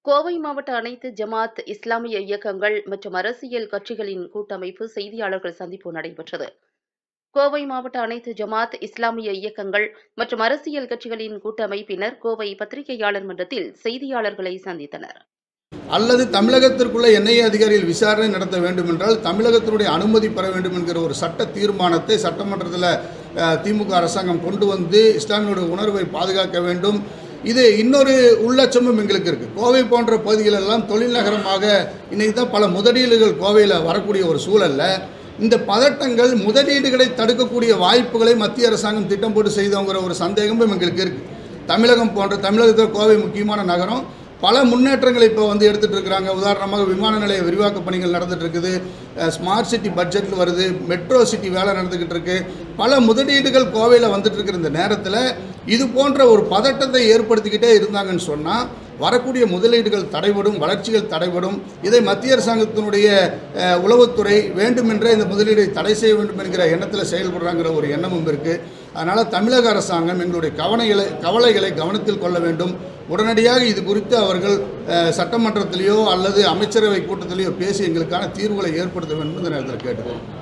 கோவை மாவட்ட அனைத்து ஜமாத் இஸ்லாமிய இயக்கங்கள் மற்றும் அரசியல் கட்சிகளின் கூட்டமைப்பு செய்தியாளர்கள் சந்திப்பு நடைபெற்றது கோவை மாவட்ட அனைத்து ஜமாத் இஸ்லாமிய இயக்கங்கள் மற்றும் அரசியல் கட்சிகளின் கூட்டமைப்பினர் கோவை பத்திரிகையாளர் மன்றத்தில் செய்தியாளர்களை சந்தித்தனர் அல்லது தமிழகத்திற்குள்ள என்ஐஏ அதிகாரிகள் விசாரணை நடத்த வேண்டும் என்றால் தமிழகத்தினுடைய அனுமதி பெற வேண்டும் என்கிற ஒரு சட்ட தீர்மானத்தை சட்டமன்றத்தில் அஹ், திமுக அரசாங்கம் கொண்டு வந்து இஸ்லாமியோட உணர்வை பாதுகாக்க வேண்டும் இது இன்னொரு உள்ளட்சமும் எங்களுக்கு இருக்குது கோவை போன்ற பகுதிகள் எல்லாம் தொழில் நகரமாக இன்னைக்கு தான் பல முதலீடுகள் கோவையில் வரக்கூடிய ஒரு சூழல்ல இந்த பதட்டங்கள் முதலீடுகளை தடுக்கக்கூடிய வாய்ப்புகளை மத்திய அரசாங்கம் திட்டம் போட்டு செய்தோங்கிற ஒரு சந்தேகமும் எங்களுக்கு இருக்குது தமிழகம் போன்ற தமிழகத்தில் கோவை முக்கியமான நகரம் பல முன்னேற்றங்களை இப்போ வந்து எடுத்துகிட்டு இருக்கிறாங்க உதாரணமாக விமான நிலைய விரிவாக்க பணிகள் நடந்துட்டு இருக்குது அஹ் ஸ்மார்ட் சிட்டி பட்ஜெட்டில் வருது மெட்ரோ சிட்டி வேலை நடந்துக்கிட்டு இருக்கு பல முதலீடுகள் கோவையில் வந்துட்டு இருக்கிற இந்த நேரத்தில் இது போன்ற ஒரு பதட்டத்தை ஏற்படுத்திக்கிட்டே இருந்தாங்கன்னு சொன்னால் வரக்கூடிய முதலீடுகள் தடைபடும் வளர்ச்சிகள் தடைபடும் இதை மத்திய அரசாங்கத்தினுடைய அஹ், உளவுத்துறை வேண்டுமென்றே இந்த முதலீடை தடை செய்ய வேண்டும் என்கிற எண்ணத்தில் செயல்படுறாங்கிற ஒரு எண்ணமும் இருக்குது அதனால் தமிழக அரசாங்கம் எங்களுடைய கவனைகளை கவலைகளை கவனத்தில் கொள்ள வேண்டும் உடனடியாக இது குறித்து அவர்கள் அஹ், சட்டமன்றத்திலேயோ அல்லது அமைச்சரவை கூட்டத்திலேயோ பேசி எங்களுக்கான தீர்வுகளை ஏற்படுத்த வேண்டும் இந்த நேரத்தில் கேட்டுக்கிறோம்